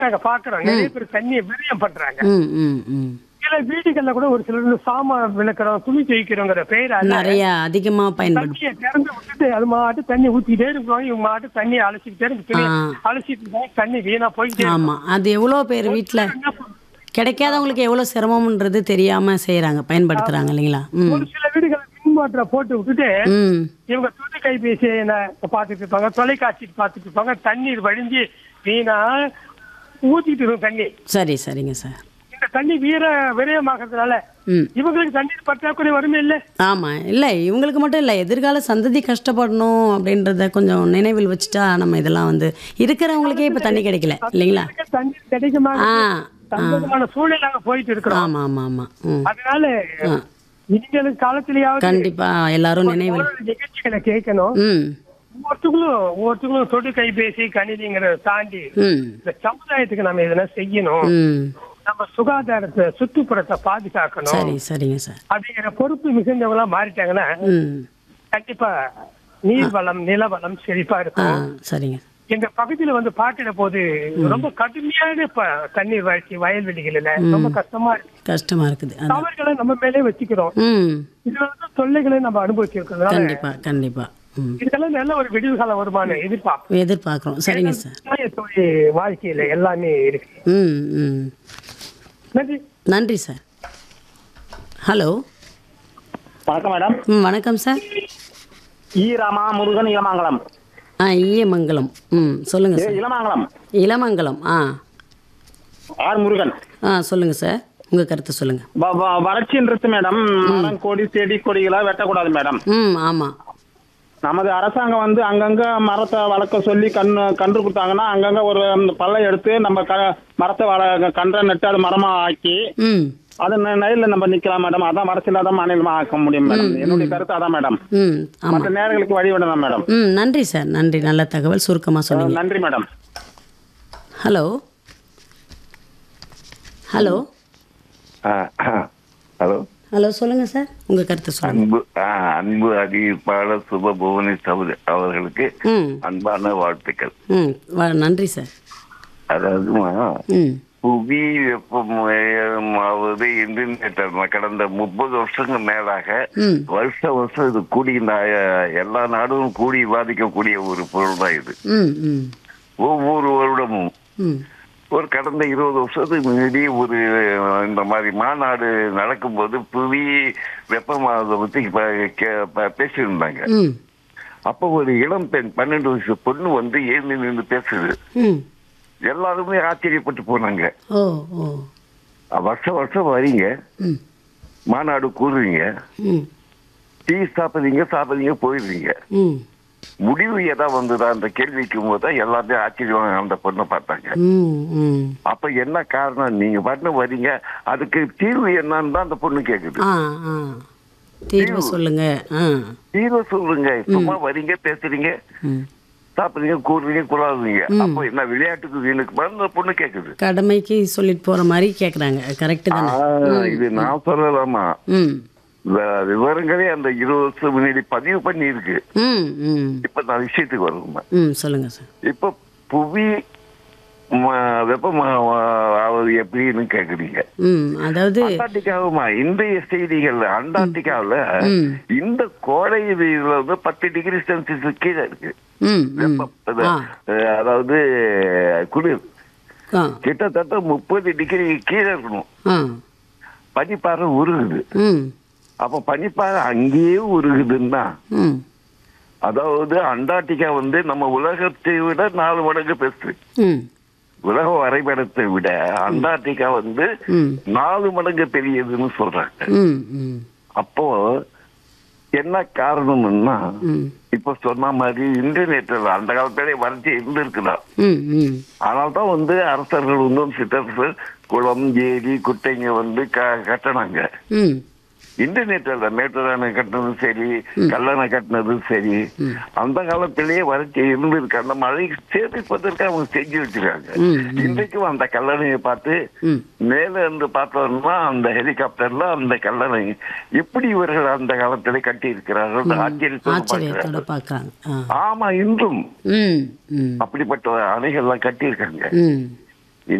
நாங்க பாக்குறோம் நிறைய பேர் தண்ணியை விரயம் பண்றாங்க ம் ம் ம் சில வீடுகள்ல கூட ஒரு சிலர் வந்து சாமான் விளக்குறோம் துணி துவைக்கிறோங்கிற பெயரால நிறைய அதிகமா பயன்படும் தண்ணியை திறந்து விட்டுட்டு அது மாட்டு தண்ணி ஊத்திட்டே இருக்கும் இவங்க மாட்டு தண்ணி அலசிக்கிட்டே இருக்கு துணி ஆ. அலசிட்டு இருந்தா தண்ணி வீணா போயிட்டே இருக்கும். ஆமா அது எவ்வளோ பேர் வீட்டில் என்ன பண்ணும்? கிடைக்காதவங்களுக்கு எவ்வளோ சிரமம்ன்றது தெரியாம செய்றாங்க பயன்படுத்துறாங்க இல்லைங்களா ம் ஒரு சில வீடுகள் மின்மாற்ற போட்டு விட்டுட்டு ம் இவங்க துணி கைபேசி என்ன பார்த்துட்டு இருப்பாங்க தொலைக்காட்சி பார்த்துட்டு இருப்பாங்க தண்ணீர் வடிஞ்சு வீணா ஊத்திட்டு இருக்கும் தண்ணி சரி சரிங்க சார் இந்த தண்ணி வீர விரயமாகிறதுனால ம் இவங்களுக்கு தண்ணீர் பற்றாக்குறை வருமே இல்ல ஆமாம் இல்லை இவங்களுக்கு மட்டும் இல்லை எதிர்கால சந்ததி கஷ்டப்படணும் அப்படின்றத கொஞ்சம் நினைவில் வச்சுட்டா நம்ம இதெல்லாம் வந்து இருக்கிறவங்களுக்கே இப்போ தண்ணி கிடைக்கல இல்லைங்களா தண்ணீர் கிடைக்குமா ஆ சந்தோஷமான சூழல் நாங்க போயிட்டு இருக்கிறோம் ஆமாம் ஆமாம் ஆமாம் ம் அதனால ஆ இனிமேலும் காலத்திலேயாவது கண்டிப்பாக எல்லாரும் நினைவில் ஒரு நிகழ்ச்சிகளை கேட்கணும் ம் ஒவ்வொருத்தங்களும் ஒவ்வொருத்தங்களும் தொடு கைபேசி கணினிங்கிறத தாண்டி ம் இந்த சமுதாயத்துக்கு நம்ம எதனா செய்யணும் ம் நம்ம சுகாதாரத்தை சுற்றுப்புறத்தை பாதுகாக்கணும் சரி சரிங்க சார் அப்படிங்கிற பொறுப்பு மிகுந்தவங்களா மாறிட்டாங்கன்னா ம் கண்டிப்பா நீர் வளம் நில வளம் செழிப்பா ஆ இருக்கும் சரிங்க எங்க பகுதியில வந்து பாட்டிட போது ரொம்ப கடுமையான ப- தண்ணீர் வறட்சி வயல்வெளிகள்ல ரொம்ப கஷ்டமா இருக்கு கஷ்டமாக இருக்குது அதான் தவறுகளை நம்ம மேலே வச்சுக்கிறோம் ம் இதுல வந்து தொல்லைகளை நம்ம அனுபவிச்சிருக்கிறதுனால கண்டிப்பாக கண்டிப்பாக ம் இதுக்கெல்லாம் நல்ல ஒரு விடிவு காலம் வருமான எதிர்பார்ப்பு எதிர்பார்க்குறோம் சரிங்க சார் விவசாயத்துடைய வாழ்க்கையில எல்லாமே இருக்கு ம் ம் நன்றி நன்றி சார் ஹலோ வணக்கம் மேடம் ம் வணக்கம் சார் ஈ ராமா முருகன் இளமாங்கலம் ஆ ஈயமங்கலம் ம் சொல்லுங்கள் ஏ, சார் இளமாங்கலம் இளமங்கலம் ஆ ஆர் முருகன் ஆ சொல்லுங்கள் சார் உங்கள் கருத்தை சொல்லுங்கள் வ- வ- வறட்சின்றது மேடம் மரம் கொடி செடி கொடிகளா வெட்டக்கூடாது மேடம் ம் ஆமாம் நமது அரசாங்கம் வந்து அங்கங்க மரத்தை வளர்க்க சொல்லி கண் கன்று கொடுத்தாங்கன்னா அங்கங்க ஒரு அந்த பள்ளம் எடுத்து நம்ம க மரத்தை வள கன்றை நட்டு அது மரமா ஆக்கி ம் அது நெ- நெல்லில் நம்ம நிக்கலாம் மேடம் அதான் வறட்சி இல்லாத மாநிலமா ஆக்க முடியும் மேடம் என்னுடைய கருத்து அதான் மேடம் ம் ஆமாம் மற்ற நேரங்களுக்கு வழி விடலாம் மேடம் ம் நன்றி சார் நன்றி நல்ல தகவல் சுருக்கமாக சொன்னீங்க நன்றி madam hello hello hello hello சொல்லுங்கள் சார் உங்கள் கருத்தை சொல்லுங்கள் அன்பு ஆ, அன்பு அறிவிப்பாளர் சுப புவனி சௌதரி அவர்களுக்கு ம் அன்பான வாழ்த்துக்கள் ம் வ- நன்றி சார் அதாவதுமா ம் புவி வெப்பமாவது இன்டர்நெட் கடந்த முப்பது வருஷங்கள் மேலாக ம் வருஷ வருஷம் இது கூடி நா- எல்லா நாடும் கூடி பாதிக்கக்கூடிய ஒரு பொருள் தான் இது ம் ம் ஒவ்வொரு வருடமும் ம் ஒரு கடந்த இருபது வருஷத்துக்கு முன்னாடி ஒரு இந்த மாதிரி மாநாடு நடக்கும்போது புவி வெப்பமானதை பத்தி ப- கே- ப- பேசியிருந்தாங்க ம் அப்போ ஒரு இளம் பெண் பன்னெண்டு வயசு பொண்ணு வந்து ஏந்து நின்று பேசுது ம் எல்லாருமே ஆச்சரியப்பட்டு போனாங்க ஓ ஓ வருஷம் வருஷம் வரீங்க ம் மாநாடு கூறுறீங்க ம் டீ சாப்பிடுறீங்க சாப்பிடுறீங்க போயிடுறீங்க ம் முடிவு எதா வந்ததா அந்த கேள்விக்கும் போது தான் எல்லாருமே ஆச்சரியம் அந்த பொண்ணை பார்த்தாங்க ம் ம் அப்ப என்ன காரணம் நீங்க பண்ண வரீங்க அதுக்கு தீர்வு என்னன்னு தான் அந்த பொண்ணு கேக்குது ஆ ஆ தீர்வு சொல்லுங்க ஆ தீர்வு சொல்லுங்க சும்மா வரீங்க பேசுறீங்க ம் சாப்பிடுறீங்க கூடுறீங்க குழாதுறீங்க அப்போ என்ன விளையாட்டுக்கு வீணுக்கு அந்த பொண்ணு கேக்குது கடமைக்கு சொல்லிட்டு போற மாதிரி கேக்குறாங்க கரெக்டு தானே ஆ, இது நான் சொல்லலாமா ம் வி- விவரங்களே அந்த இருபது வருஷம் முன்னாடி பதிவு பண்ணி இருக்கு ம் ம் இப்ப நான் விஷயத்துக்கு வருவேன் ம் சொல்லுங்க சார் இப்ப புவி ம- வெப்பமா ஆவது எப்படின்னு கேக்குறீங்க ம் அதாவது அண்டார்டிகாவுமா இன்றைய செய்திகள் அண்டார்டிகாவுல ம். இந்த கோடை இதுல வந்து பத்து டிகிரி செல்சியஸ் கீழே இருக்கு ம் ம் வெப்பம் அது, ஆ அஹ், அதாவது குளிர் ஆ கிட்டத்தட்ட முப்பது டிகிரி கீழே இருக்கணும் ஆ பனிப்பாறை உருகுது ம் அப்ப பனிப்பாறை அங்கேயே உருகுதுன்னா ம் அதாவது அண்டார்டிகா வந்து நம்ம உலகத்தை விட நாலு மடங்கு பெருசு ம் உலக வரைபடத்தை விட அண்டார்டிகா வந்து ம் நாலு மடங்கு பெரியதுன்னு சொல்றாங்க ம் ம் அப்போ என்ன காரணம்னா ம் இப்ப சொன்ன மாதிரி இன்டர்நெட்ல அந்த காலத்திலே வறட்சி இருந்திருக்குதான் ம் ம் ஆனால் தான் வந்து அரசர்கள் வந்து சிற்றரசர் குளம் ஏரி குட்டைங்க வந்து க- கட்டினாங்க ம் இன்டர்நெட்ல மேட்டூர் கட்டினதும் சரி கல்லணை கட்டினதும் சரி அந்த காலத்திலேயே வறட்சி இருந்திருக்கு அந்த மழை சேமிப்பதற்கு அவங்க செஞ்சு வச்சிருக்காங்க ம், இன்றைக்கும் அந்த கல்லணையை பார்த்து ம் மேல இருந்து பார்த்தோம்னா அந்த ஹெலிகாப்டர்ல அந்த கல்லணை எப்படி இவர்கள் அந்த காலத்திலே கட்டி இருக்கிறார்கள் ஆச்சரியத்தோடு ஆச்சரியத்தோட பார்க்கிறார்கள். பார்க்குறாங்க ஆ ஆமா இன்றும் ம் ம் அப்படிப்பட்ட அணைகள்லாம் கட்டியிருக்காங்க ம்